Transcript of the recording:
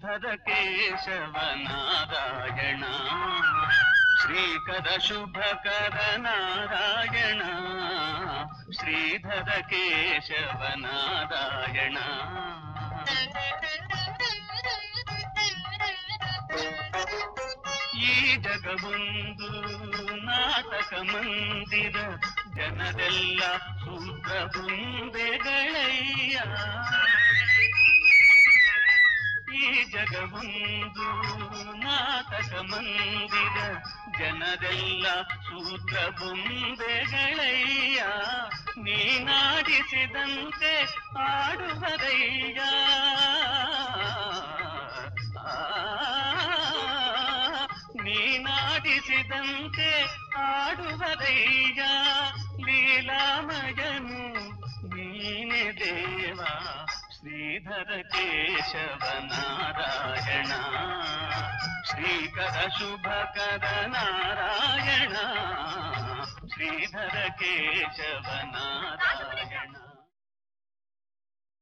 ಶ್ರೀಧರ ಕೇಶವ ನಾರಾಯಣ ಶ್ರೀಕರ ಶುಭಕರ ನಾರಾಯಣ ಶ್ರೀಧರ ಕೇಶವ ನಾರಾಯಣ ಈ ಜಗವೊಂದು ನಾಟಕ ಮಂದಿರ ಜನರೆಲ್ಲ ಸೂತ್ರ ಬುಂದೆಗಳಯ್ಯ ಈ ಜಗವೊಂದು ನಾಟಕ ಮಂದಿರ ಜನರೆಲ್ಲ ಸೂತ್ರ ಬುಂದೆಗಳಯ್ಯ ನೀನಾಡಿಸಿದಂತೆ ಆಡುವರಯ್ಯ ಆ, ನೀನಾಡಿಸಿದಂತೆ ಆಡುವರಯ್ಯ ಲೀಲಾಮಯನು ನೀನೆ ದೇವ ಶ್ರೀಧರ ಕೇಶವ ನಾರಾಯಣ ಶ್ರೀಕರ ಶುಭಕರ ನಾರಾಯಣ ಶ್ರೀಧರ ಕೇಶವ ನಾರಾಯಣ